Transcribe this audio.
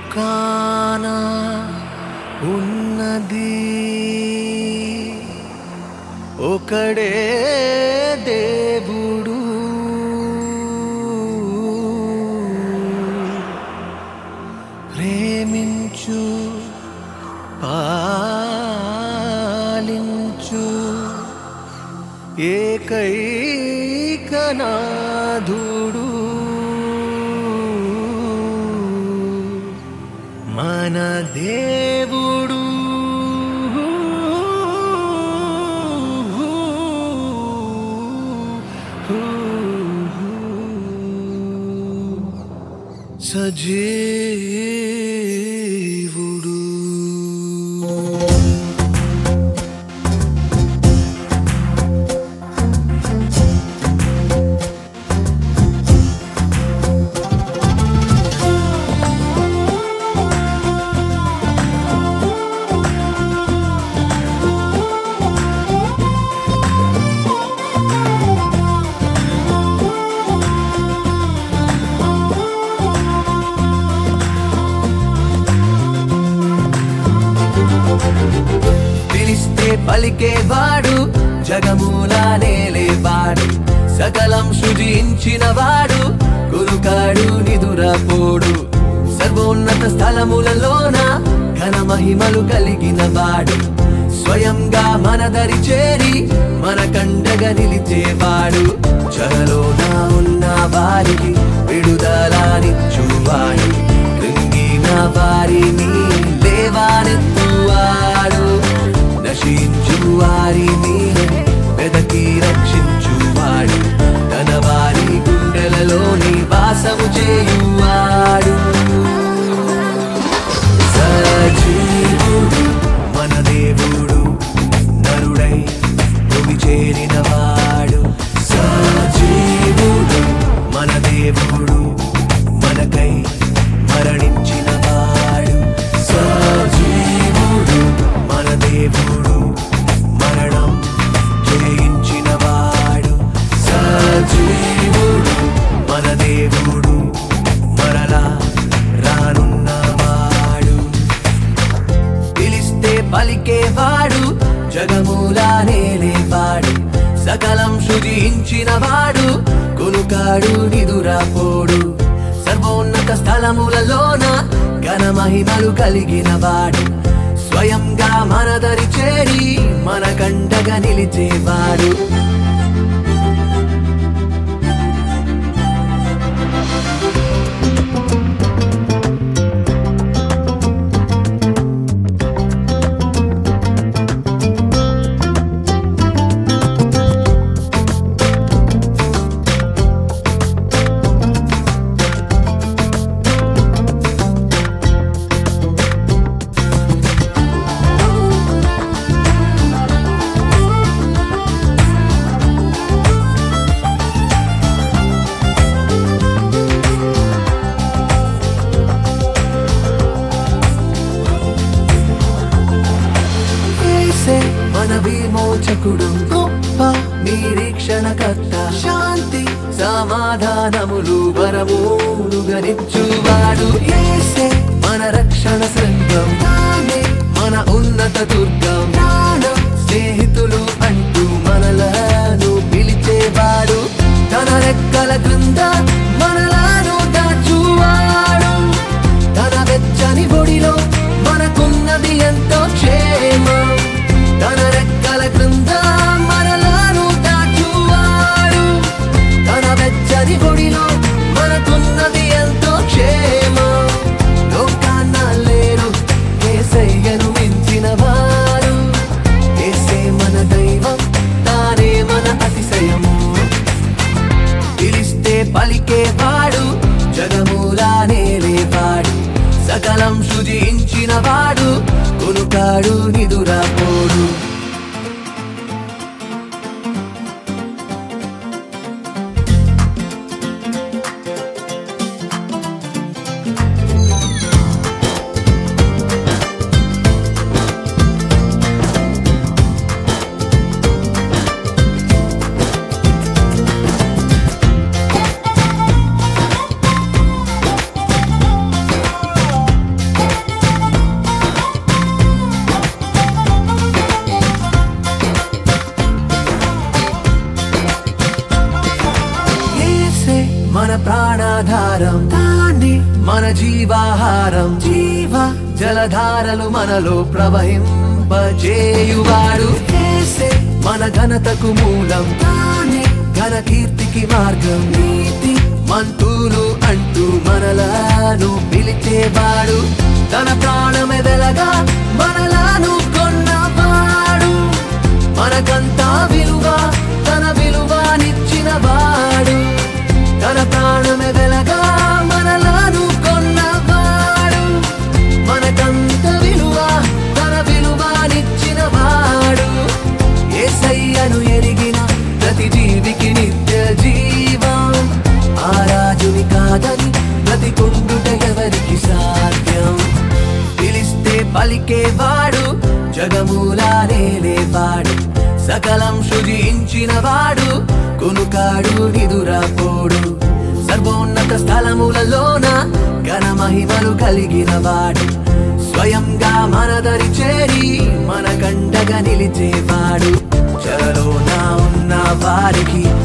లోకాన ఉన్నది ఒకడే దేవుడు ప్రేమించు పాలించు ఏకైకనాథుడు మన దేవుడు సజీవుడు పిలిస్తే పలికేవాడు జగమూలా నేలేవాడు సకలం సృజించిన వాడు కురుకాడు నిదురపోడు సర్వోన్నత స్థలములలోన ఘన మహిమలు కలిగిన వాడు స్వయంగా మన దరి చేరి మన కండగా నిలిచేవాడు చెరలోన ఉన్న వారికి విడుదలానిచ్చువాడు కృంగిన వారిని లేవానెత్తువాడు నశించు వారిని వెదకి రక్షించువాడు తన వారి గుండెలలోని వాసము చేయువాడు సజీవుడు మన దేవుడు నరుడై భూమి చేరిన వాడు సజీవుడు మన దేవుడు మనకై మరణించిన వాడు సజీవుడు మన దేవుడు మరణం జయించిన వాడు సజీవుడు మన దేవుడు మరలా రానున్నవాడు పిలిస్తే పలికేవాడు జగమూలా నేలేవాడు సకలం సృజించిన వాడు కొనుకాడు నిదురపోడు సర్వోన్నత స్థలములలోన ఘన మహిమలు కలిగిన వాడు స్వయంగా మన దరి చేరి మన కంటగా నిలిచేవాడు యేసే మన విమోచకుడు గొప్ప నిరీక్షణకర్త శాంతి సమాధానములు వరములు గరించువాడు యేసే మన రక్షణ శృంగం తానే మన ఉన్నత దుర్గం ప్రాణం స్నేహితులు అంటూ మనలను పిలిచేవాడు తన రెక్కల క్రింద మనలను దాచువాడు తన వెచ్చని ఒడిలో మనకున్నది ఎంతో క్షేమం తన రెక్కల క్రింద మనలను దాచువాడు తన వెచ్చని ఒడిలో మనకున్నది ఎంతో క్షేమం లోకాన్న లేరు ఏసయ్యను మించిన వారు ప్రాణాధారం తానే మన జీవాహారం జీవ జలధారలు మనలో ప్రవహింపజేయువాడు యేసే మన ఘనతకు మూలం తానే ఘన కీర్తికి మార్గం నీతి మంతులు అంటూ మనలను పిలిచేవాడు తన ప్రాణమే వెలగా మనలను కొన్నవాడు మనకంతా విలువ తన విలువనిచ్చిన వాడు తన ప్రాణమే వెలగా మనలను కొన్నవాడు మనకంత విలువ తన విలువనిచ్చిన వాడు ఏసయ్యను ఎరిగిన ప్రతి జీవికి నిత్య జీవం ఆ రాజుని కాదని బ్రతికుండుట ఎవరికి సాధ్యం పిలిస్తే పలికేవాడు జగమూలానే లేవాడు సకలం సృజించిన వాడు కొనుకాడు నిదురాపోడు సర్వోన్నత స్థలములలోన ఘన మహిమలు కలిగిన వాడు స్వయంగా మనదరి చేరి మన కండగా నిలిచేవాడు చెరలోన ఉన్న వారికి